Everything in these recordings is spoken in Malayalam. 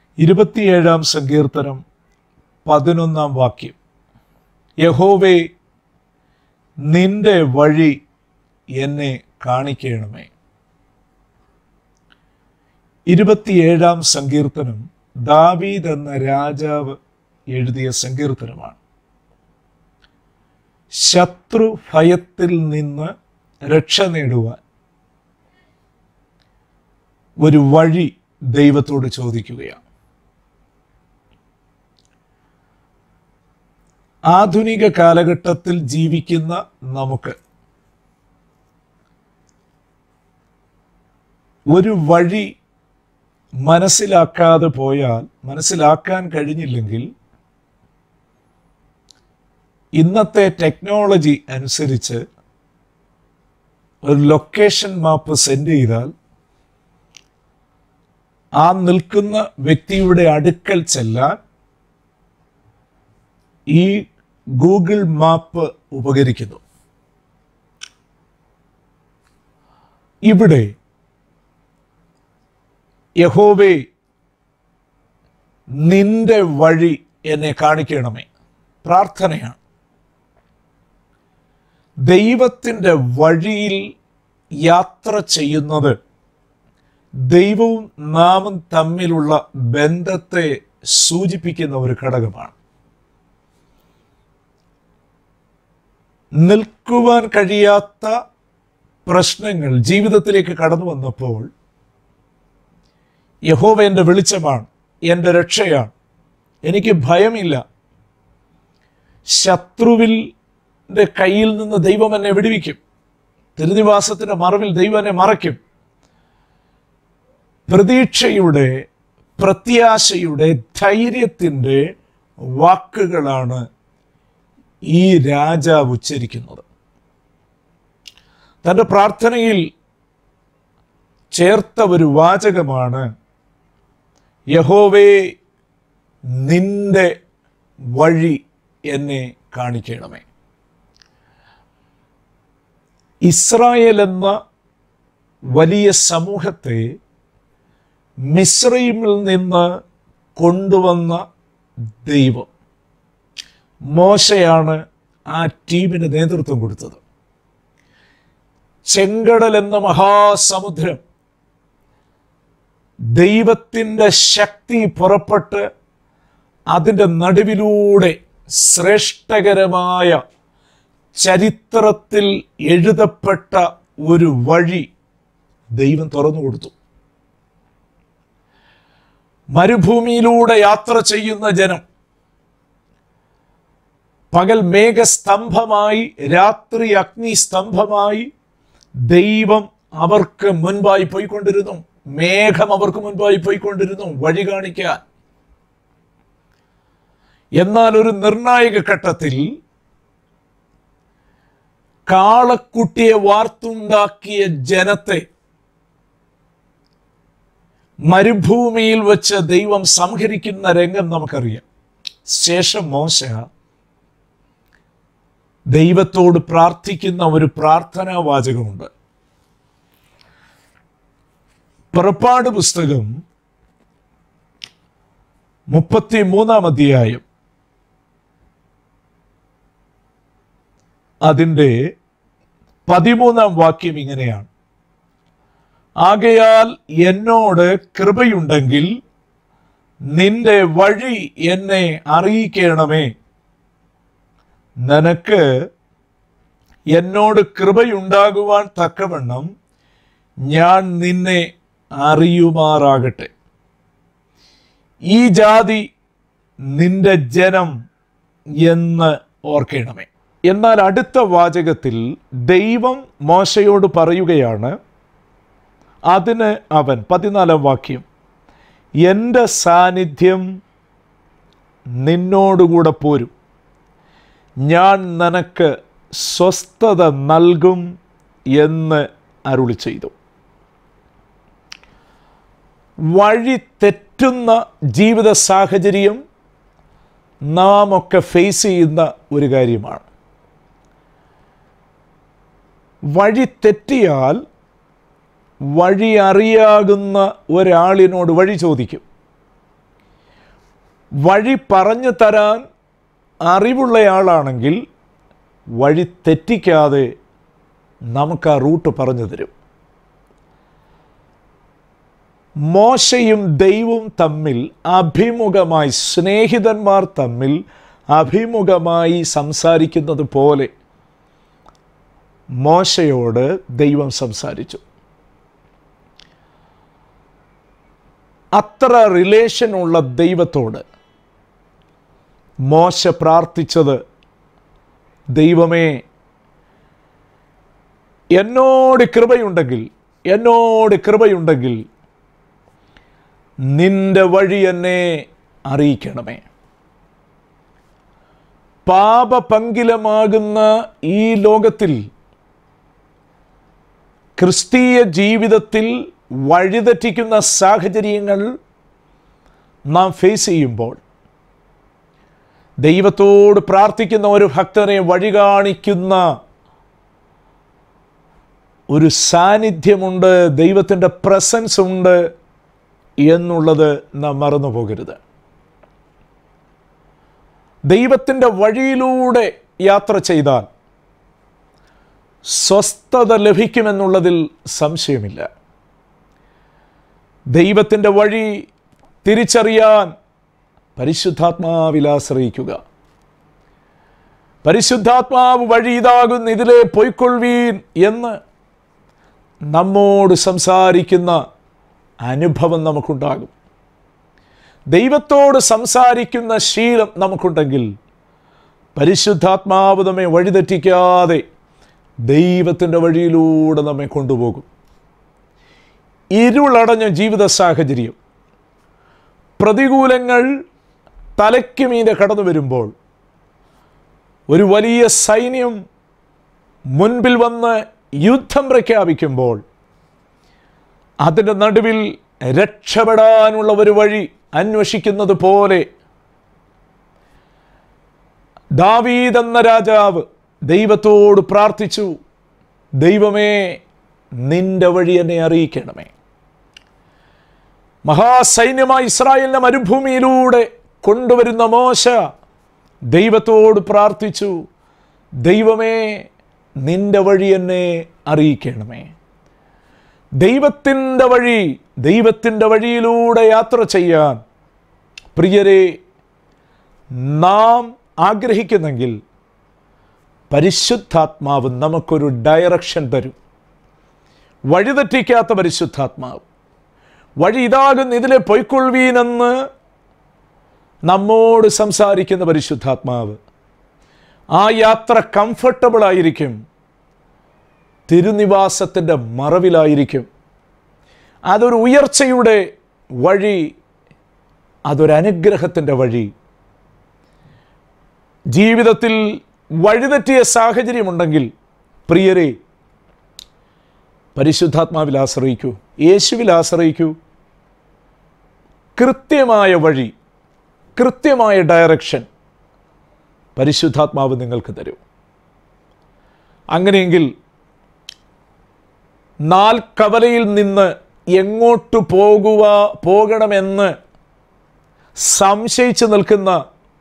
ഇരുപത്തിയേഴാം സങ്കീർത്തനം പതിനൊന്നാം വാക്യം യഹോവേ നിന്റെ വഴി എന്നെ കാണിക്കണമേ ഇരുപത്തിയേഴാം സങ്കീർത്തനം ദാവീദ് എന്ന രാജാവ് എഴുതിയ സങ്കീർത്തനമാണ് ശത്രു ഭയത്തിൽ നിന്ന് രക്ഷ നേടുവാൻ ഒരു വഴി ദൈവത്തോട് ചോദിക്കുകയാണ് ആധുനിക കാലഘട്ടത്തിൽ ജീവിക്കുന്ന നമുക്ക് ഒരു വഴി മനസ്സിലാക്കാതെ പോയാൽ മനസ്സിലാക്കാൻ കഴിഞ്ഞില്ലെങ്കിൽ ഇന്നത്തെ ടെക്നോളജി അനുസരിച്ച് ഒരു ലൊക്കേഷൻ മാപ്പ് സെൻഡ് ചെയ്താൽ ആ നിൽക്കുന്ന വ്യക്തിയുടെ അടുക്കൽ ചെല്ലാൻ ഈ ഗൂഗിൾ മാപ്പ് ഉപകരിക്കുന്നു ഇവിടെ യഹോവേ നിന്റെ വഴി എന്നെ കാണിക്കണമേ പ്രാർത്ഥനയാണ് ദൈവത്തിൻ്റെ വഴിയിൽ യാത്ര ചെയ്യുന്നത് ദൈവവും നാമും തമ്മിലുള്ള ബന്ധത്തെ സൂചിപ്പിക്കുന്ന ഒരു ഘടകമാണ് നിൽക്കുവാൻ കഴിയാത്ത പ്രശ്നങ്ങൾ ജീവിതത്തിലേക്ക് കടന്നു വന്നപ്പോൾ യഹോവ എൻ്റെ വെളിച്ചമാണ് എൻ്റെ രക്ഷയാണ് എനിക്ക് ഭയമില്ല ശത്രുവിൻ്റെ കയ്യിൽ നിന്ന് ദൈവം എന്നെ വിടുവിക്കും തിരുനിവാസത്തിൻ്റെ മറവിൽ ദൈവം എന്നെ മറയ്ക്കും പ്രതീക്ഷയുടെ പ്രത്യാശയുടെ ധൈര്യത്തിൻ്റെ വാക്കുകളാണ് ഈ രാജാവ് ഉച്ചരിക്കുന്നത് തൻ്റെ പ്രാർത്ഥനയിൽ ചേർത്ത ഒരു വാചകമാണ് യഹോവേ നിന്റെ വഴി എന്നെ കാണിക്കണമേ ഇസ്രായേൽ എന്ന വലിയ സമൂഹത്തെ മിശ്രയിമിൽ നിന്ന് കൊണ്ടുവന്ന ദൈവം മോശയാണ് ആ ടീമിന് നേതൃത്വം കൊടുത്തത് ചെങ്കടൽ എന്ന മഹാസമുദ്രം ദൈവത്തിൻ്റെ ശക്തി പുറപ്പെട്ട് അതിൻ്റെ നടുവിലൂടെ ശ്രേഷ്ഠകരമായ ചരിത്രത്തിൽ എഴുതപ്പെട്ട ഒരു വഴി ദൈവം തുറന്നു കൊടുത്തു മരുഭൂമിയിലൂടെ യാത്ര ചെയ്യുന്ന ജനം പകൽ മേഘസ്തംഭമായി രാത്രി അഗ്നിസ്തംഭമായി ദൈവം അവർക്ക് മുൻപായി പോയിക്കൊണ്ടിരുന്നു മേഘം അവർക്ക് മുൻപായി പോയിക്കൊണ്ടിരുന്നു വഴി കാണിക്കാൻ എന്നാൽ ഒരു നിർണായക ഘട്ടത്തിൽ കാളക്കുട്ടിയെ വാർത്തുണ്ടാക്കിയ ജനത്തെ മരുഭൂമിയിൽ വെച്ച് ദൈവം സംഹരിക്കുന്ന രംഗം നമുക്കറിയാം ശേഷം മോശ ദൈവത്തോട് പ്രാർത്ഥിക്കുന്ന ഒരു പ്രാർത്ഥനാ വാചകമുണ്ട് പുറപ്പാട് പുസ്തകം മുപ്പത്തി മൂന്നാം അധ്യായം അതിൻ്റെ പതിമൂന്നാം വാക്യം ഇങ്ങനെയാണ് ആകയാൽ എന്നോട് കൃപയുണ്ടെങ്കിൽ നിന്റെ വഴി എന്നെ അറിയിക്കണമേ നിനക്ക് എന്നോട് കൃപയുണ്ടാകുവാൻ തക്കവണ്ണം ഞാൻ നിന്നെ അറിയുമാറാകട്ടെ ഈ ജാതി നിന്റെ ജനം എന്ന് ഓർക്കണമേ എന്നാൽ അടുത്ത വാചകത്തിൽ ദൈവം മോശയോട് പറയുകയാണ് അതിന് അവൻ പതിനാലാം വാക്യം എൻ്റെ സാന്നിധ്യം നിന്നോടുകൂടെ പോരും ഞാൻ നിനക്ക് സ്വസ്ഥത നൽകും എന്ന് അരുളി ചെയ്തു വഴി തെറ്റുന്ന ജീവിത സാഹചര്യം നാം ഒക്കെ ഫേസ് ചെയ്യുന്ന ഒരു കാര്യമാണ് വഴി തെറ്റിയാൽ വഴി അറിയാകുന്ന ഒരാളിനോട് വഴി ചോദിക്കും വഴി പറഞ്ഞു തരാൻ അറിവുള്ളയാളാണെങ്കിൽ വഴി തെറ്റിക്കാതെ നമുക്ക് ആ റൂട്ട് പറഞ്ഞു തരും മോശയും ദൈവവും തമ്മിൽ അഭിമുഖമായി സ്നേഹിതന്മാർ തമ്മിൽ അഭിമുഖമായി സംസാരിക്കുന്നത് പോലെ മോശയോട് ദൈവം സംസാരിച്ചു അത്ര റിലേഷൻ ഉള്ള ദൈവത്തോട് മോശ പ്രാർത്ഥിച്ചത് ദൈവമേ എന്നോട് കൃപയുണ്ടെങ്കിൽ എന്നോട് കൃപയുണ്ടെങ്കിൽ നിന്റെ വഴി എന്നെ അറിയിക്കണമേ പാപപങ്കിലമാകുന്ന ഈ ലോകത്തിൽ ക്രിസ്തീയ ജീവിതത്തിൽ വഴിതെറ്റിക്കുന്ന സാഹചര്യങ്ങൾ നാം ഫേസ് ചെയ്യുമ്പോൾ ദൈവത്തോട് പ്രാർത്ഥിക്കുന്ന ഒരു ഭക്തനെ വഴി കാണിക്കുന്ന ഒരു സാന്നിധ്യമുണ്ട് ദൈവത്തിൻ്റെ പ്രസൻസ് ഉണ്ട് എന്നുള്ളത് നാം മറന്നു പോകരുത് ദൈവത്തിൻ്റെ വഴിയിലൂടെ യാത്ര ചെയ്താൽ സ്വസ്ഥത ലഭിക്കുമെന്നുള്ളതിൽ സംശയമില്ല ദൈവത്തിൻ്റെ വഴി തിരിച്ചറിയാൻ പരിശുദ്ധാത്മാവിൽ ആശ്രയിക്കുക പരിശുദ്ധാത്മാവ് വഴി ഇതാകുന്ന ഇതിലെ പൊയ്ക്കൊള്ളുവീൻ എന്ന് നമ്മോട് സംസാരിക്കുന്ന അനുഭവം നമുക്കുണ്ടാകും ദൈവത്തോട് സംസാരിക്കുന്ന ശീലം നമുക്കുണ്ടെങ്കിൽ പരിശുദ്ധാത്മാവ് നമ്മെ വഴിതെറ്റിക്കാതെ ദൈവത്തിൻ്റെ വഴിയിലൂടെ നമ്മെ കൊണ്ടുപോകും ഇരുളടഞ്ഞ ജീവിത സാഹചര്യം പ്രതികൂലങ്ങൾ തലയ്ക്ക് മീതെ കടന്നു വരുമ്പോൾ ഒരു വലിയ സൈന്യം മുൻപിൽ വന്ന് യുദ്ധം പ്രഖ്യാപിക്കുമ്പോൾ അതിൻ്റെ നടുവിൽ രക്ഷപ്പെടാനുള്ള ഒരു വഴി അന്വേഷിക്കുന്നത് പോലെ ദാവീദ് എന്ന രാജാവ് ദൈവത്തോട് പ്രാർത്ഥിച്ചു ദൈവമേ നിന്റെ വഴി എന്നെ അറിയിക്കണമേ മഹാസൈന്യമായി ഇസ്രായേലിനെ മരുഭൂമിയിലൂടെ കൊണ്ടുവരുന്ന മോശ ദൈവത്തോട് പ്രാർത്ഥിച്ചു ദൈവമേ നിന്റെ വഴി എന്നെ അറിയിക്കണമേ ദൈവത്തിൻ്റെ വഴി ദൈവത്തിൻ്റെ വഴിയിലൂടെ യാത്ര ചെയ്യാൻ പ്രിയരെ നാം ആഗ്രഹിക്കുന്നെങ്കിൽ പരിശുദ്ധാത്മാവ് നമുക്കൊരു ഡയറക്ഷൻ തരും വഴിതെറ്റിക്കാത്ത പരിശുദ്ധാത്മാവ് വഴി ഇതാകുന്ന ഇതിലെ പൊയ്ക്കൊള്ളുവീനെന്ന് നമ്മോട് സംസാരിക്കുന്ന പരിശുദ്ധാത്മാവ് ആ യാത്ര കംഫർട്ടബിൾ ആയിരിക്കും തിരുനിവാസത്തിൻ്റെ മറവിലായിരിക്കും അതൊരു ഉയർച്ചയുടെ വഴി അതൊരു അനുഗ്രഹത്തിൻ്റെ വഴി ജീവിതത്തിൽ വഴിതെറ്റിയ സാഹചര്യമുണ്ടെങ്കിൽ പ്രിയരെ പരിശുദ്ധാത്മാവിൽ ആശ്രയിക്കൂ യേശുവിൽ ആശ്രയിക്കൂ കൃത്യമായ വഴി കൃത്യമായ ഡയറക്ഷൻ പരിശുദ്ധാത്മാവ് നിങ്ങൾക്ക് തരും അങ്ങനെയെങ്കിൽ നാൽക്കവലയിൽ നിന്ന് എങ്ങോട്ട് പോകുക പോകണമെന്ന് സംശയിച്ചു നിൽക്കുന്ന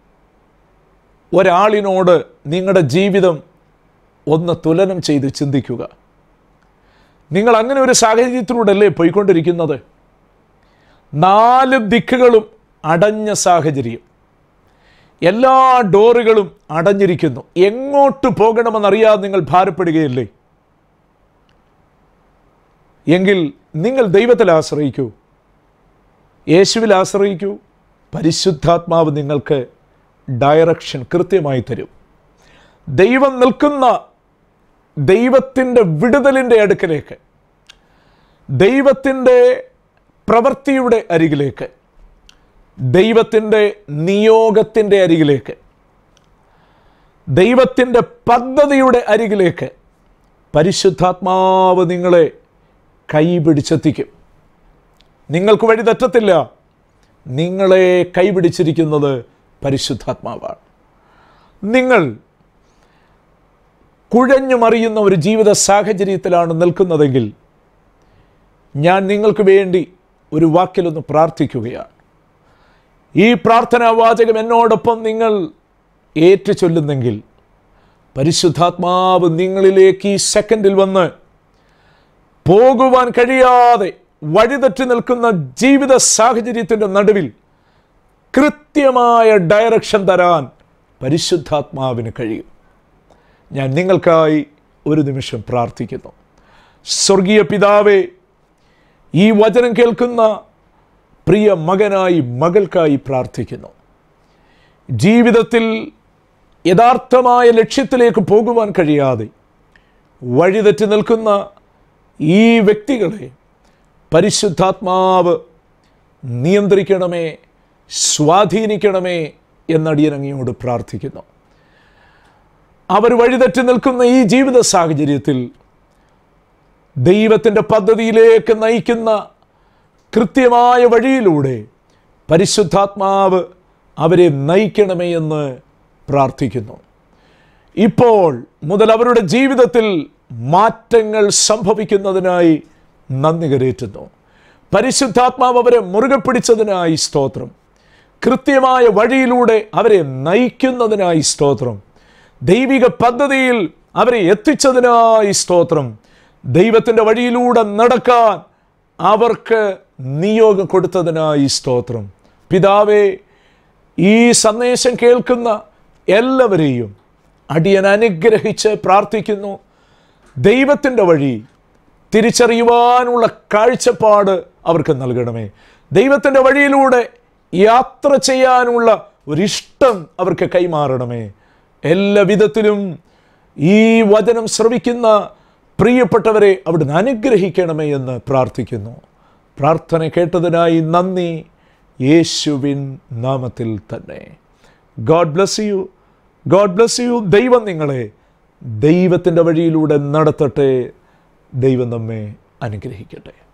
ഒരാളിനോട് നിങ്ങളുടെ ജീവിതം ഒന്ന് തുലനം ചെയ്ത് ചിന്തിക്കുക നിങ്ങൾ അങ്ങനെ ഒരു സാഹചര്യത്തിലൂടെയല്ലേ പോയിക്കൊണ്ടിരിക്കുന്നത് നാല് ദിക്കുകളും അടഞ്ഞ സാഹചര്യം എല്ലാ ഡോറുകളും അടഞ്ഞിരിക്കുന്നു എങ്ങോട്ട് പോകണമെന്നറിയാതെ നിങ്ങൾ ഭാരപ്പെടുകയല്ലേ എങ്കിൽ നിങ്ങൾ ദൈവത്തിൽ ആശ്രയിക്കൂ യേശുവിൽ ആശ്രയിക്കൂ പരിശുദ്ധാത്മാവ് നിങ്ങൾക്ക് ഡയറക്ഷൻ കൃത്യമായി തരും ദൈവം നിൽക്കുന്ന ദൈവത്തിൻ്റെ വിടുതലിൻ്റെ അടുക്കലേക്ക് ദൈവത്തിൻ്റെ പ്രവൃത്തിയുടെ അരികിലേക്ക് ദൈവത്തിൻ്റെ നിയോഗത്തിൻ്റെ അരികിലേക്ക് ദൈവത്തിൻ്റെ പദ്ധതിയുടെ അരികിലേക്ക് പരിശുദ്ധാത്മാവ് നിങ്ങളെ കൈപിടിച്ചെത്തിക്കും നിങ്ങൾക്ക് വഴി തെറ്റത്തില്ല നിങ്ങളെ കൈപിടിച്ചിരിക്കുന്നത് പരിശുദ്ധാത്മാവാണ് നിങ്ങൾ കുഴഞ്ഞു മറിയുന്ന ഒരു ജീവിത സാഹചര്യത്തിലാണ് നിൽക്കുന്നതെങ്കിൽ ഞാൻ നിങ്ങൾക്ക് വേണ്ടി ഒരു വാക്കിലൊന്ന് പ്രാർത്ഥിക്കുകയാണ് ഈ പ്രാർത്ഥനാ വാചകം എന്നോടൊപ്പം നിങ്ങൾ ഏറ്റു ചൊല്ലുന്നെങ്കിൽ പരിശുദ്ധാത്മാവ് നിങ്ങളിലേക്ക് ഈ സെക്കൻഡിൽ വന്ന് പോകുവാൻ കഴിയാതെ വഴിതെറ്റി നിൽക്കുന്ന ജീവിത സാഹചര്യത്തിൻ്റെ നടുവിൽ കൃത്യമായ ഡയറക്ഷൻ തരാൻ പരിശുദ്ധാത്മാവിന് കഴിയും ഞാൻ നിങ്ങൾക്കായി ഒരു നിമിഷം പ്രാർത്ഥിക്കുന്നു സ്വർഗീയ പിതാവേ ഈ വചനം കേൾക്കുന്ന പ്രിയ മകനായി മകൾക്കായി പ്രാർത്ഥിക്കുന്നു ജീവിതത്തിൽ യഥാർത്ഥമായ ലക്ഷ്യത്തിലേക്ക് പോകുവാൻ കഴിയാതെ വഴിതെറ്റി നിൽക്കുന്ന ഈ വ്യക്തികളെ പരിശുദ്ധാത്മാവ് നിയന്ത്രിക്കണമേ സ്വാധീനിക്കണമേ എന്നടിയനങ്ങയോട് പ്രാർത്ഥിക്കുന്നു അവർ വഴിതെറ്റി നിൽക്കുന്ന ഈ ജീവിത സാഹചര്യത്തിൽ ദൈവത്തിൻ്റെ പദ്ധതിയിലേക്ക് നയിക്കുന്ന കൃത്യമായ വഴിയിലൂടെ പരിശുദ്ധാത്മാവ് അവരെ നയിക്കണമേ എന്ന് പ്രാർത്ഥിക്കുന്നു ഇപ്പോൾ മുതൽ അവരുടെ ജീവിതത്തിൽ മാറ്റങ്ങൾ സംഭവിക്കുന്നതിനായി നന്ദി കരേറ്റുന്നു പരിശുദ്ധാത്മാവ് അവരെ മുറുകെ പിടിച്ചതിനായി സ്തോത്രം കൃത്യമായ വഴിയിലൂടെ അവരെ നയിക്കുന്നതിനായി സ്തോത്രം ദൈവിക പദ്ധതിയിൽ അവരെ എത്തിച്ചതിനായി സ്തോത്രം ദൈവത്തിൻ്റെ വഴിയിലൂടെ നടക്കാൻ അവർക്ക് നിയോഗം കൊടുത്തതിനായി സ്തോത്രം പിതാവേ ഈ സന്ദേശം കേൾക്കുന്ന എല്ലാവരെയും അടിയൻ അനുഗ്രഹിച്ച് പ്രാർത്ഥിക്കുന്നു ദൈവത്തിൻ്റെ വഴി തിരിച്ചറിയുവാനുള്ള കാഴ്ചപ്പാട് അവർക്ക് നൽകണമേ ദൈവത്തിൻ്റെ വഴിയിലൂടെ യാത്ര ചെയ്യാനുള്ള ഒരിഷ്ടം അവർക്ക് കൈമാറണമേ എല്ലാ വിധത്തിലും ഈ വചനം ശ്രവിക്കുന്ന പ്രിയപ്പെട്ടവരെ അവിടുന്ന് അനുഗ്രഹിക്കണമേ എന്ന് പ്രാർത്ഥിക്കുന്നു പ്രാർത്ഥന കേട്ടതിനായി നന്ദി യേശുവിൻ നാമത്തിൽ തന്നെ God bless you God bless you ദൈവം നിങ്ങളെ ദൈവത്തിൻ്റെ വഴിയിലൂടെ നടത്തട്ടെ ദൈവം നമ്മെ അനുഗ്രഹിക്കട്ടെ